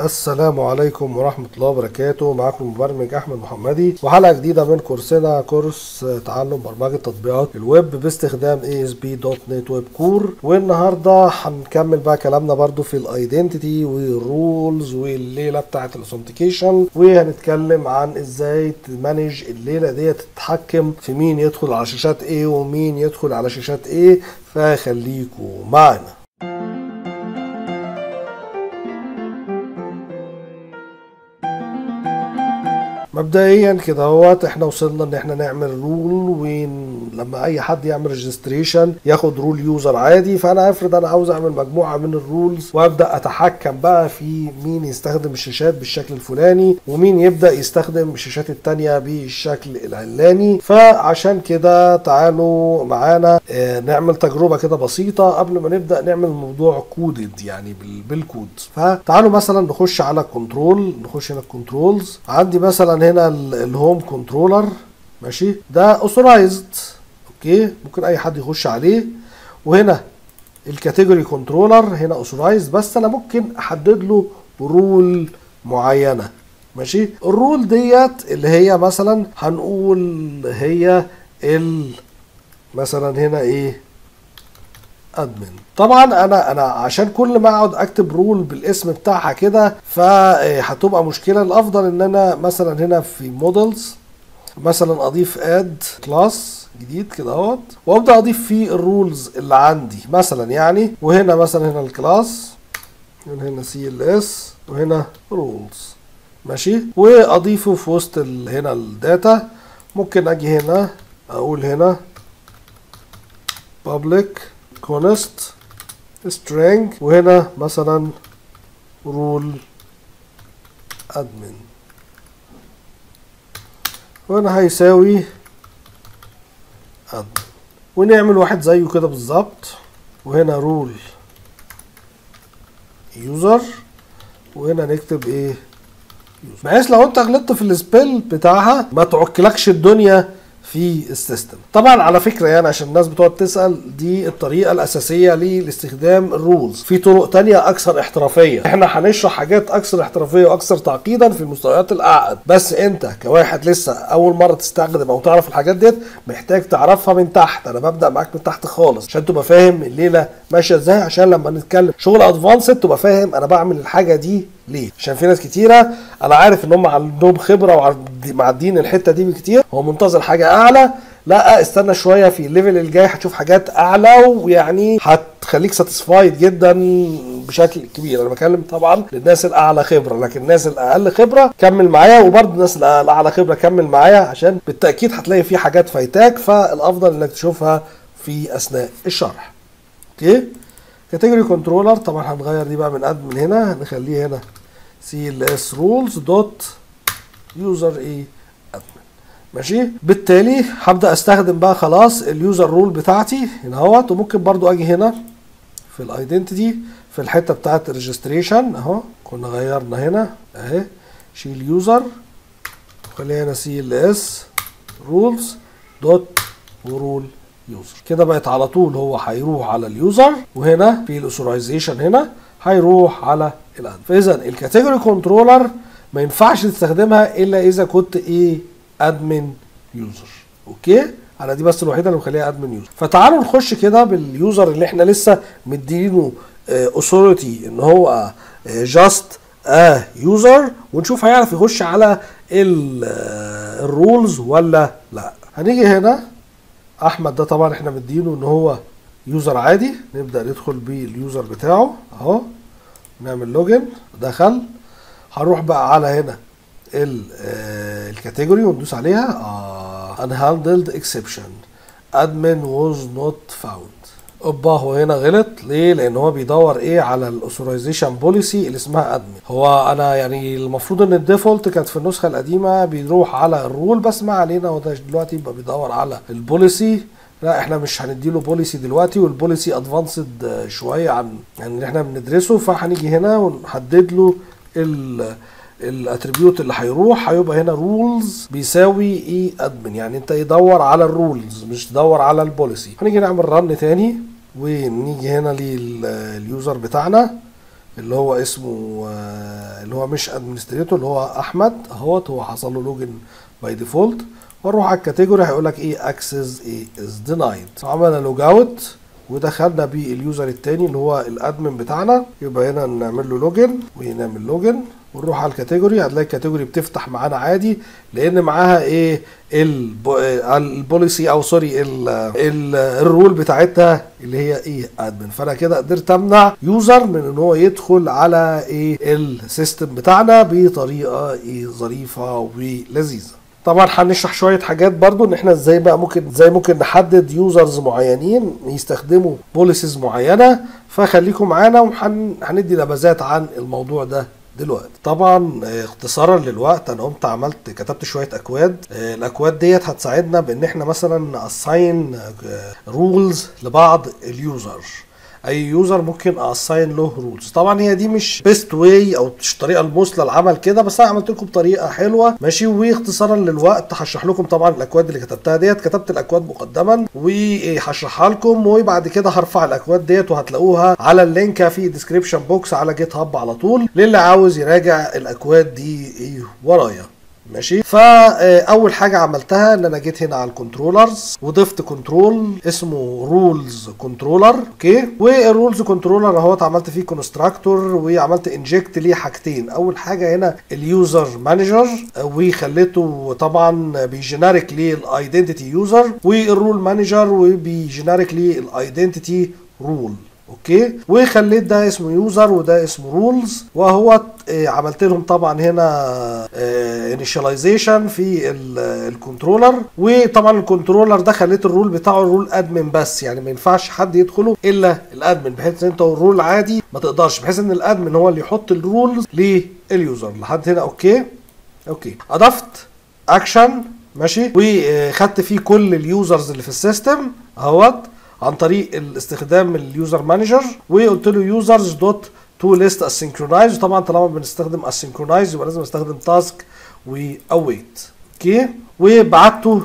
السلام عليكم ورحمة الله وبركاته معكم مبرمج أحمد محمدي وحلقة جديدة من كورسنا كورس تعلم برمجة تطبيقات الويب باستخدام ASP.NET ويب كور والنهاردة هنكمل بقى كلامنا برضو في الايدنتيتي والرولز والليلة بتاعة الاوثنتيكيشن وهنتكلم عن ازاي تمانج الليلة دي تتحكم في مين يدخل على شاشات ايه ومين يدخل على شاشات ايه فخليكوا معنا مبدئيا كده اهوت احنا وصلنا ان احنا نعمل رول ولما اي حد يعمل ريجستريشن ياخد رول يوزر عادي فانا افرض انا عاوز اعمل مجموعه من الرولز وابدا اتحكم بقى في مين يستخدم الشاشات بالشكل الفلاني ومين يبدا يستخدم الشاشات التانية بالشكل العلاني فعشان كده تعالوا معانا اه نعمل تجربه كده بسيطه قبل ما نبدا نعمل الموضوع كودد يعني بالكود فتعالوا مثلا نخش على كنترول نخش هنا كنترولز عندي مثلا هنا الهوم كنترولر ماشي ده اوثورايزد اوكي ممكن اي حد يخش عليه وهنا الكاتيجوري كنترولر هنا اوثورايزد بس انا ممكن احدد له رول معينه ماشي الرول ديت اللي هي مثلا هنقول هي ال مثلا هنا ايه ادمن طبعا انا انا عشان كل ما اقعد اكتب رول بالاسم بتاعها كده فهتبقى مشكله الافضل ان انا مثلا هنا في مودلز مثلا اضيف اد كلاس جديد كده اهوت وابدا اضيف فيه الرولز اللي عندي مثلا يعني وهنا مثلا هنا الكلاس هنا سي ال اس وهنا رولز ماشي واضيفه في وسط هنا الداتا ممكن اجي هنا اقول هنا public const string وهنا مثلا rule admin وهنا هيساوي admin ونعمل واحد زيه كده بالظبط وهنا rule user وهنا نكتب ايه بحيث لو انت غلطت في السبيل بتاعها ما تعكلكش الدنيا في السيستم طبعا على فكره يعني عشان الناس بتقعد تسال دي الطريقه الاساسيه لاستخدام الرولز في طرق تانية اكثر احترافيه احنا هنشرح حاجات اكثر احترافيه واكثر تعقيدا في المستويات الاعقد بس انت كواحد لسه اول مره تستخدم او تعرف الحاجات ديت محتاج تعرفها من تحت انا ببدا معاك من تحت خالص عشان تبقى فاهم الليله ماشيه ازاي عشان لما نتكلم شغل ادفانسد تبقى فاهم انا بعمل الحاجه دي ليه؟ عشان في ناس كتيرة أنا عارف إن هم عندهم خبرة ومعدين الحتة دي بكتير هو منتظر حاجة أعلى لا استنى شوية في الليفل الجاي هتشوف حاجات أعلى ويعني هتخليك ساتيسفايد جدا بشكل كبير أنا بكلم طبعا للناس الأعلى خبرة لكن الناس الأقل خبرة كمل معايا وبرضه الناس الأعلى خبرة كمل معايا عشان بالتأكيد هتلاقي في حاجات فايتاك فالأفضل إنك تشوفها في أثناء الشرح. أوكي؟ كاتيجوري كنترولر طبعا هنغير دي بقى من اد من هنا نخليه هنا سي ال اس رولز دوت يوزر ايه ادمن ماشي بالتالي هبدا استخدم بقى خلاص اليوزر رول بتاعتي هنا اهوت وممكن برضو اجي هنا في الايدنتيتي في الحته بتاعت الريجستريشن اهو كنا غيرنا هنا اهي شيل يوزر خليها هنا سي ال اس رولز دوت ورول يوزر كده بقت على طول هو هيروح على اليوزر وهنا في الاوثورايزيشن هنا هيروح على الاد فاذا الكاتيجوري كنترولر ما ينفعش تستخدمها الا اذا كنت ايه ادمن يوزر اوكي انا دي بس الوحيده اللي مخليها ادمن يوزر فتعالوا نخش كده باليوزر اللي احنا لسه مدينه اوثوريتي ان هو جاست اه يوزر ونشوف هيعرف يخش على الرولز ولا لا هنيجي هنا احمد ده طبعا احنا مدينه ان هو يوزر عادي نبدا ندخل باليوزر بتاعه اهو نعمل لوجن دخل هنروح بقى على هنا الكاتيجوري وندوس عليها اه unhandled exception admin was not found اوبا هو هنا غلط ليه لان هو بيدور ايه على الاوثورايزيشن بوليسي اللي اسمها ادمن هو انا يعني المفروض ان الديفولت كانت في النسخه القديمه بيروح على الرول بس ما علينا هو دلوقتي يبقى بيدور على البوليسي لا احنا مش هنديله بوليسي دلوقتي والبوليسي ادفانسد شويه عن يعني اللي احنا بندرسه فهنيجي هنا ونحدد له الاتريبيوت اللي هيروح هيبقى هنا رولز بيساوي ايه ادمن يعني انت يدور على الرولز مش تدور على البوليسي هنيجي نعمل رن تاني ونيجي هنا لليوزر بتاعنا اللي هو اسمه آه، اللي هو مش ادمنستريتور اللي هو احمد اهوت هو حصل له لوجن باي ديفولت ونروح على الكاتيجوري هيقول لك ايه اكسس ايه از دينايد عملنا لوج اوت ودخلنا باليوزر التاني اللي هو الادمن بتاعنا يبقى هنا نعمل له لوجن ونعمل لوجن ونروح على الكاتيجوري هتلاقي الكاتيجوري بتفتح معانا عادي لان معاها ايه الب- آه، البوليسي او سوري ال- ال- الرول بتاعتها اللي هي ايه ادمن فانا كده قدرت امنع يوزر من ان هو يدخل على ايه السيستم بتاعنا بطريقه ايه ظريفه ولذيذه طبعا هنشرح شويه حاجات برضو ان احنا ازاي بقى ممكن ازاي ممكن نحدد يوزرز معينين يستخدموا بوليسيز معينه فخليكم معانا وهندي نبذات عن الموضوع ده دلوقتي طبعا آه، اختصارا للوقت انا قمت عملت كتبت شويه اكواد آه، الاكواد ديت هتساعدنا بان احنا مثلا ناساين رولز لبعض اليوزر اي يوزر ممكن اساين له رولز طبعا هي دي مش بيست واي او مش الطريقه المثلى للعمل كده بس انا عملت لكم بطريقه حلوه ماشي واختصارا للوقت هشرح لكم طبعا الاكواد اللي كتبتها ديت كتبت الاكواد مقدما وهشرحها لكم وبعد كده هرفع الاكواد ديت وهتلاقوها على اللينك في ديسكريبشن بوكس على جيت هاب على طول للي عاوز يراجع الاكواد دي ايه ورايا ماشي فاول حاجه عملتها ان انا جيت هنا على الكنترولرز وضفت كنترول اسمه رولز كنترولر اوكي والرولز كنترولر اهوت عملت فيه كونستراكتور وعملت انجكت ليه حاجتين اول حاجه هنا اليوزر مانجر وخليته طبعا بيجنريك للايدنتيتي يوزر والرول مانجر وبيجنريك للايدنتيتي رول اوكي وخليت ده اسمه يوزر وده اسمه رولز وهو آه، عملت لهم طبعا هنا انيشاليزيشن في ال- الكنترولر وطبعا الكنترولر ده خليت الرول بتاعه الرول ادمن بس يعني ما ينفعش حد يدخله الا الادمن بحيث ان انت الرول عادي ما تقدرش بحيث ان الادمن هو اللي يحط الرولز لليوزر لحد هنا اوكي اوكي اضفت اكشن ماشي وخدت فيه كل اليوزرز اللي في السيستم اهوت عن طريق الاستخدام اليوزر مانجر وقلت له يوزرز دوت تو ليست اسynchronized طبعا طالما بنستخدم اسynchronized يبقى لازم استخدم تاسك واويت اوكي وبعته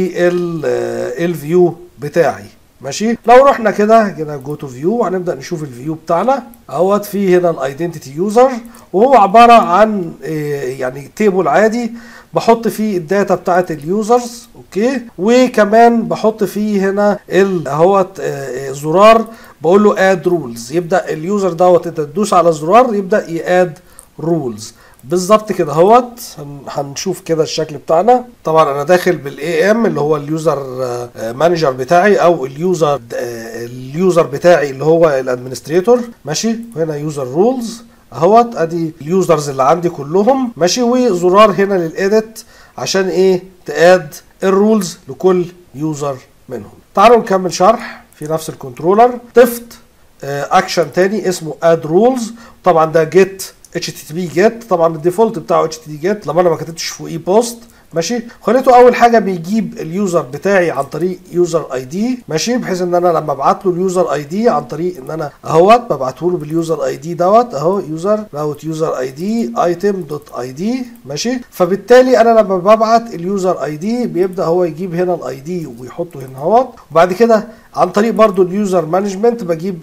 للفيو بتاعي ماشي لو رحنا كده هنا جو تو فيو وهنبدا نشوف الفيو بتاعنا اهوت في هنا الايدنتيتي يوزر وهو عباره عن إيه، يعني تيبل عادي بحط فيه الداتا بتاعت اليوزرز اوكي وكمان بحط فيه هنا ال- اهوت آه، آه، زرار بقول له اد رولز يبدا اليوزر دوت انت تدوس على الزرار يبدا ياد رولز بالظبط كده اهوت هن- هنشوف كده الشكل بتاعنا طبعا انا داخل بالاي ام اللي هو اليوزر مانجر بتاعي او اليوزر آه، اليوزر بتاعي اللي هو الادمنستريتور ماشي وهنا يوزر رولز اهوت ادي اليوزرز اللي عندي كلهم ماشي وزرار هنا للاديت عشان ايه تاد الرولز لكل يوزر منهم تعالوا نكمل شرح في نفس الكنترولر ضفت اكشن تاني اسمه اد رولز طبعا ده جيت اتش تي تي بي جيت طبعا الديفولت بتاعه اتش تي تي جيت لما انا ما كتبتش فوقيه بوست ماشي خليته اول حاجه بيجيب اليوزر بتاعي عن طريق يوزر اي دي ماشي بحيث ان انا لما ابعت له اليوزر اي دي عن طريق ان انا اهوت ببعته له باليوزر اي دي دوت اهو يوزر راوت يوزر اي دي ايتم دوت اي دي ماشي فبالتالي انا لما ببعت اليوزر اي دي بيبدا هو يجيب هنا الاي دي ويحطه هنا اهوت وبعد كده عن طريق برضو اليوزر مانجمنت بجيب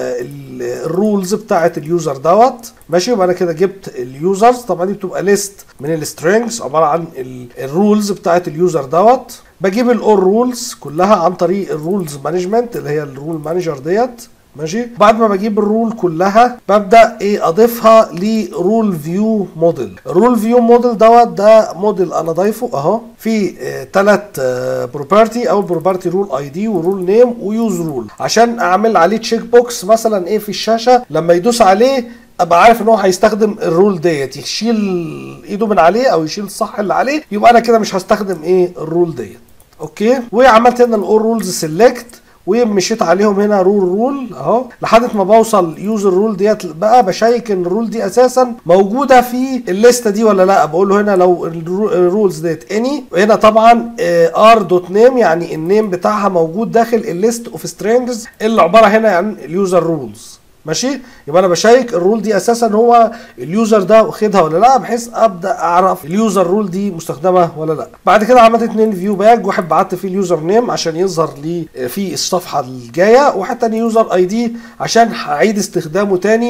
الرولز بتاعت اليوزر دوت ماشي يبقى انا كده جبت اليوزرز طبعا دي بتبقى ليست من السترينجز عباره عن الرولز بتاعت اليوزر دوت بجيب الاول رولز كلها عن طريق الرولز مانجمنت اللي هي الرول مانجر ديت ماشي بعد ما بجيب الرول كلها ببدا ايه اضيفها لرول فيو موديل الرول فيو موديل دوت ده موديل انا ضايفه اهو في ثلاث بروبرتي او بروبرتي رول اي دي ورول نيم ويوز رول عشان اعمل عليه تشيك بوكس مثلا ايه في الشاشه لما يدوس عليه ابقى عارف ان هو هيستخدم الرول ديت يشيل ايده من عليه او يشيل الصح اللي عليه يبقى انا كده مش هستخدم ايه الرول ديت اوكي وعملت هنا الاول رولز سيلكت ومشيت عليهم هنا رول رول اهو لحد ما بوصل يوزر رول ديت بقى بشيك ان الرول دي اساسا موجوده في الليسته دي ولا لا بقول له هنا لو الرولز ديت اني هنا طبعا ار دوت نيم يعني النيم بتاعها موجود داخل الليست اوف سترينجز اللي عباره هنا عن اليوزر رولز ماشي يبقى انا بشيك الرول دي اساسا هو اليوزر ده واخدها ولا لا بحيث ابدا اعرف اليوزر رول دي مستخدمه ولا لا بعد كده عملت اتنين فيو باج واحد بعت فيه اليوزر نيم عشان يظهر لي في الصفحه الجايه وواحد تاني يوزر اي دي عشان هعيد استخدامه تاني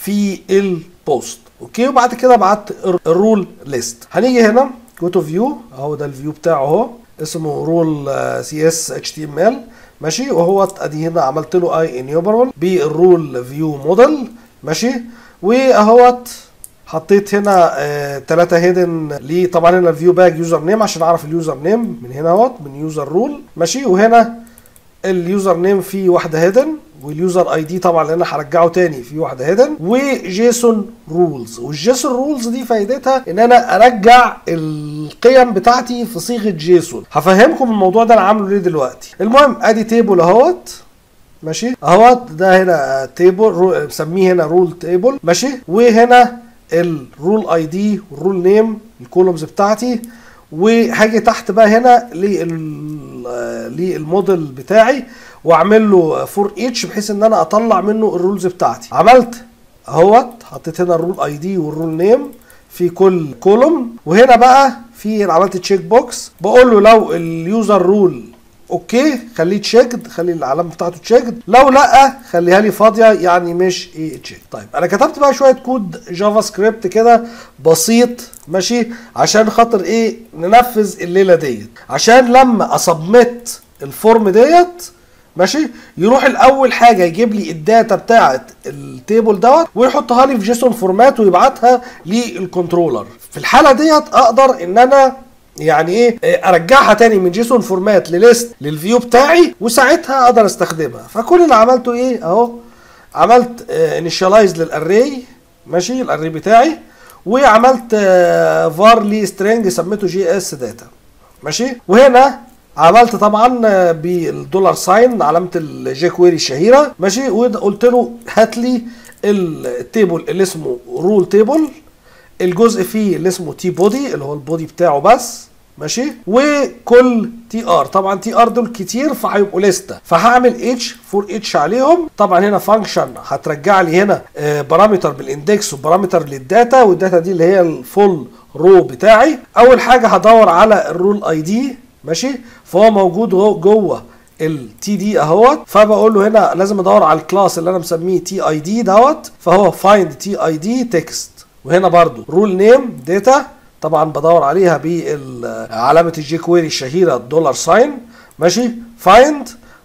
في البوست اوكي وبعد كده بعت الرول ليست هنيجي هنا جو تو فيو اهو ده الفيو بتاعه اهو اسمه رول سي اس اتش تي ام ال ماشي وهو ادي هنا عملت له اي انيوبرال بالرول فيو موديل ماشي واهوت حطيت هنا ثلاثة هيدن ليه طبعا هنا الفيو باج يوزر نيم عشان اعرف اليوزر نيم من هنا اهوت من يوزر رول ماشي وهنا اليوزر نيم فيه واحده هيدن واليوزر اي دي طبعا لان هرجعه تاني في واحده هيدن وجيسون رولز والجيسون رولز دي فايدتها ان انا ارجع القيم بتاعتي في صيغه جيسون هفهمكم الموضوع ده انا عامله ليه دلوقتي المهم ادي تيبل اهوت ماشي اهوت ده هنا تيبل مسميه هنا رول تيبل ماشي وهنا الرول اي دي والرول نيم الكولومز بتاعتي وهاجي تحت بقى هنا للموديل بتاعي واعمل له فور اتش بحيث ان انا اطلع منه الرولز بتاعتي عملت اهوت حطيت هنا الرول اي دي والرول نيم في كل كولوم وهنا بقى في عملت تشيك بوكس بقول له لو اليوزر رول اوكي خليه تشيكد خلي العلامه بتاعته تشيكد لو لا خليها لي فاضيه يعني مش ايه تشيك طيب انا كتبت بقى شويه كود جافا سكريبت كده بسيط ماشي عشان خاطر ايه ننفذ الليله ديت عشان لما اصبمت الفورم ديت ماشي يروح الاول حاجه يجيب لي الداتا بتاعه التيبل دوت ويحطها لي في جيسون فورمات ويبعتها للكنترولر في الحاله ديت اقدر ان انا يعني ايه ارجعها تاني من جيسون فورمات لليست للفيو بتاعي وساعتها اقدر استخدمها فكل اللي عملته ايه اهو عملت انيشاليز للاري ماشي الاري بتاعي وعملت فار لي سترينج سميته جي اس داتا ماشي وهنا عملت طبعا بالدولار ساين علامه الجي كويري الشهيره ماشي وقلت له هات لي التيبل اللي اسمه رول تيبل الجزء فيه اللي اسمه تي بودي اللي هو البودي بتاعه بس ماشي وكل تي ار طبعا تي ار دول كتير فهيبقوا لسته فهعمل اتش فور اتش عليهم طبعا هنا فانكشن هترجع لي هنا بارامتر بالاندكس وبارامتر للداتا والداتا دي اللي هي الفول رو بتاعي اول حاجه هدور على الرول اي دي ماشي فهو موجود جوه التي دي اهوت فبقول له هنا لازم ادور على الكلاس اللي انا مسميه تي اي دي دوت فهو فايند تي اي دي تكست وهنا برضو رول نيم داتا طبعا بدور عليها بعلامه الجي كويري الشهيره الدولار ساين ماشي فايند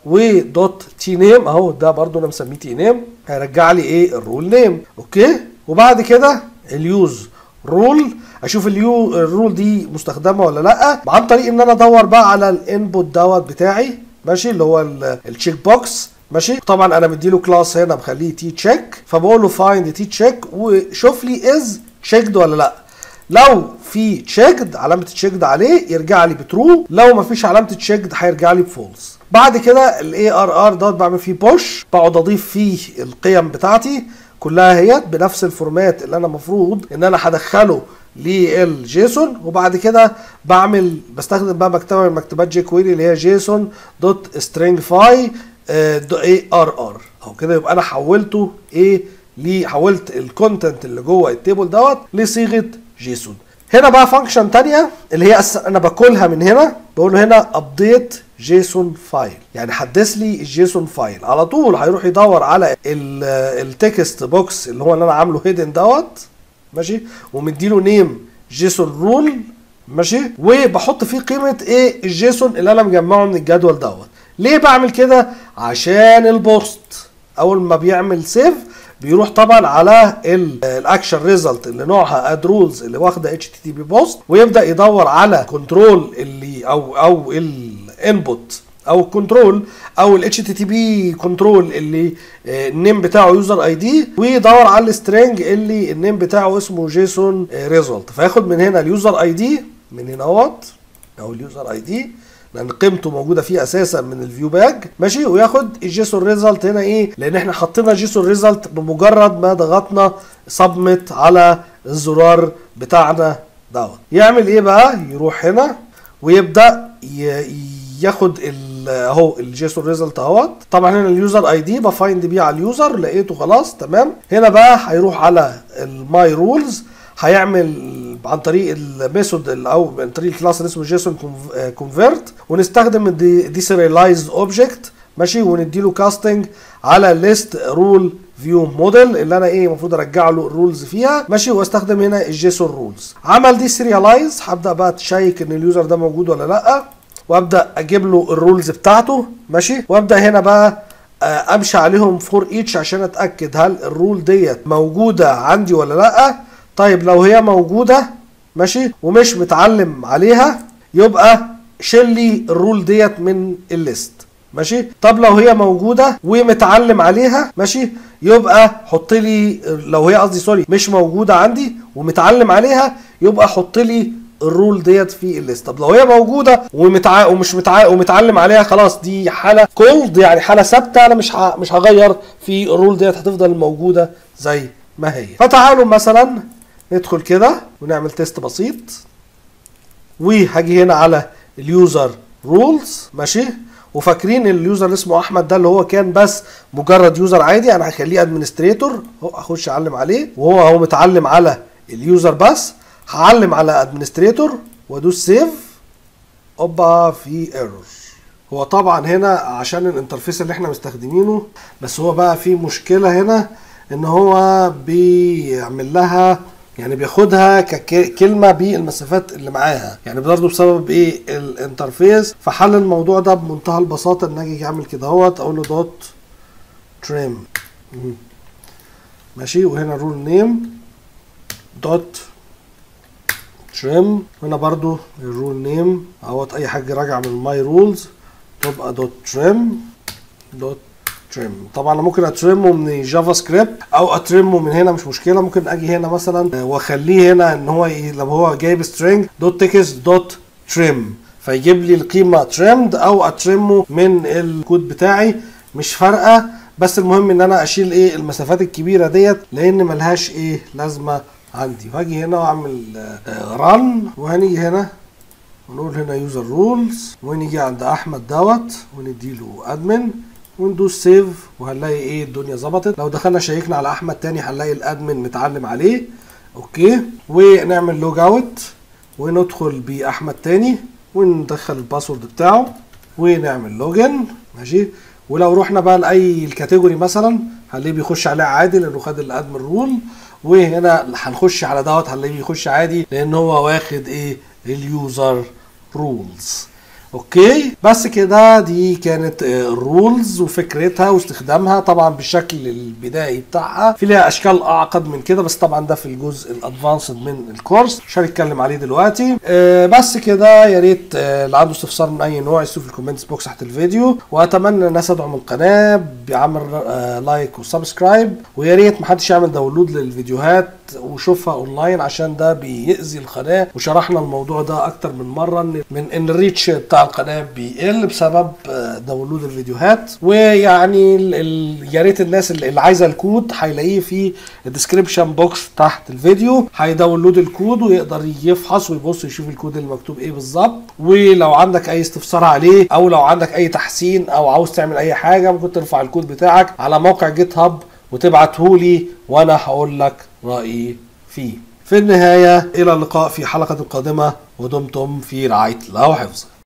ودوت تي نيم اهو ده برضو انا مسميه تي نيم هيرجع لي ايه الرول نيم اوكي وبعد كده اليوز رول اشوف اليو الرول دي مستخدمه ولا لا عن طريق ان انا ادور بقى على الانبوت دوت بتاعي ماشي اللي هو التشيك بوكس ماشي طبعا انا مديله كلاس هنا مخليه تي تشيك فبقول له فايند تي تشيك وشوف لي از تشيكد ولا لا لو في تشيكد علامه تشيكد عليه يرجع لي بترو لو ما فيش علامه تشيكد هيرجع لي بفولس بعد كده الاي ار ار دوت بعمل فيه بوش بقعد اضيف فيه القيم بتاعتي كلها هيت بنفس الفورمات اللي انا المفروض ان انا هدخله للجيسون وبعد كده بعمل بستخدم بقى مكتبه من مكتبات جي كويري اللي هي جيسون دوت سترينج فاي اي ار ار او كده يبقى انا حولته ايه ليه حولت الكونتنت اللي جوه التيبل دوت لصيغه جيسون هنا بقى فانكشن تانية اللي هي انا باكلها من هنا بقول له هنا ابديت جيسون فايل يعني حدث لي الجيسون فايل على طول هيروح يدور على التكست بوكس اللي هو اللي انا عامله هيدن دوت ماشي ومديله نيم جيسون رول ماشي وبحط فيه قيمه ايه الجيسون اللي انا مجمعه من الجدول دوت ليه بعمل كده عشان البوست اول ما بيعمل سيف بيروح طبعا على الاكشن ريزلت اللي نوعها اد رولز اللي واخده اتش تي تي بي بوست ويبدا يدور على كنترول اللي او او الانبوت او الكنترول او الاتش تي تي بي كنترول اللي النيم بتاعه يوزر اي دي ويدور على السترنج اللي النيم بتاعه اسمه جيسون ريزلت فياخد من هنا اليوزر اي دي من هنا اهوت او اليوزر اي دي لان قيمته موجوده فيه اساسا من الفيو باج ماشي وياخد الجيسون ريزلت هنا ايه لان احنا حطينا جيسون ريزلت بمجرد ما ضغطنا سبمت على الزرار بتاعنا دوت يعمل ايه بقى يروح هنا ويبدا ياخد اهو الجيسون ريزلت اهوت طبعا هنا اليوزر اي دي بفايند بيه على اليوزر لقيته خلاص تمام هنا بقى هيروح على الماي رولز هيعمل عن طريق الميثود او عن طريق الكلاس اللي اسمه جيسون كونفيرت ونستخدم الديسيريلايز اوبجكت ماشي ونديله كاستنج على ليست رول فيو موديل اللي انا ايه المفروض ارجع له الرولز فيها ماشي واستخدم هنا الجيسون رولز عمل دي سيريالايز هبدا بقى تشيك ان اليوزر ده موجود ولا لا وابدا اجيب له الرولز بتاعته ماشي وابدا هنا بقى امشي عليهم فور ايتش عشان اتاكد هل الرول ديت موجوده عندي ولا لا طيب لو هي موجوده ماشي ومش متعلم عليها يبقى شيل لي الرول ديت من الليست ماشي طب لو هي موجوده ومتعلم عليها ماشي يبقى حط لي لو هي قصدي سوري مش موجوده عندي ومتعلم عليها يبقى حط لي الرول ديت في الليست طب لو هي موجوده ومتع... ومش متع... ومتعلم عليها خلاص دي حاله كولد يعني حاله ثابته انا مش ه... مش هغير في الرول ديت هتفضل موجوده زي ما هي فتعالوا مثلا ندخل كده ونعمل تيست بسيط وهاجي هنا على اليوزر رولز ماشي وفاكرين اليوزر اللي اسمه احمد ده اللي هو كان بس مجرد يوزر عادي انا هخليه ادمنستريتور اخش اعلم عليه وهو هو متعلم على اليوزر بس هعلم على ادمنستريتور وادوس سيف اوبا في ايرور هو طبعا هنا عشان الانترفيس اللي احنا مستخدمينه بس هو بقى في مشكله هنا ان هو بيعمل لها يعني بياخدها ككلمه بالمسافات اللي معاها يعني برضه بسبب ايه الانترفيس فحل الموضوع ده بمنتهى البساطه ان اجي اعمل كده اهوت اقول له دوت تريم ماشي وهنا رول نيم دوت تريم هنا برضو الرول نيم اهوت اي حاجه راجعه من ماي رولز تبقى دوت تريم دوت تريم طبعا انا ممكن اترمه من جافا سكريبت او اترمه من هنا مش مشكله ممكن اجي هنا مثلا واخليه هنا ان هو لو هو جايب سترينج دوت تكست دوت تريم فيجيب لي القيمه تريمد او اترمه من الكود بتاعي مش فارقه بس المهم ان انا اشيل ايه المسافات الكبيره ديت لان ملهاش ايه لازمه عندي وهاجي هنا واعمل ران وهنيجي هنا ونقول هنا يوزر رولز ونيجي عند احمد دوت ونديله ادمن وندوس سيف وهنلاقي ايه الدنيا ظبطت لو دخلنا شيكنا على احمد تاني هنلاقي الادمن متعلم عليه اوكي ونعمل لوج اوت وندخل باحمد تاني وندخل الباسورد بتاعه ونعمل لوجن ماشي ولو رحنا بقى لاي الكاتيجوري مثلا هنلاقيه بيخش عليه عادي لانه خد الادمن رول وهنا هنخش على دوت هنلاقيه بيخش عادي لان هو واخد ايه اليوزر رولز اوكي بس كده دي كانت الرولز وفكرتها واستخدامها طبعا بالشكل البدائي بتاعها في ليها اشكال اعقد من كده بس طبعا ده في الجزء الادفانسد من الكورس مش هنتكلم عليه دلوقتي آه بس كده يا ريت آه اللي عنده استفسار من اي نوع يشوف في الكومنتس بوكس تحت الفيديو واتمنى الناس تدعم القناه بعمل آه لايك وسبسكرايب ويا ريت محدش يعمل داونلود للفيديوهات وشوفها اونلاين عشان ده بيأذي القناه وشرحنا الموضوع ده اكتر من مره من ان الريتش بتاع القناه بيقل بسبب داونلود الفيديوهات ويعني يا ريت الناس اللي عايزه الكود هيلاقيه في الديسكربشن بوكس تحت الفيديو هيداونلود الكود ويقدر يفحص ويبص يشوف الكود اللي مكتوب ايه بالظبط ولو عندك اي استفسار عليه او لو عندك اي تحسين او عاوز تعمل اي حاجه ممكن ترفع الكود بتاعك على موقع جيت هاب وتبعته لي وانا هقول لك رايي فيه في النهايه الى اللقاء في حلقه قادمه ودمتم في رعايه الله وحفظه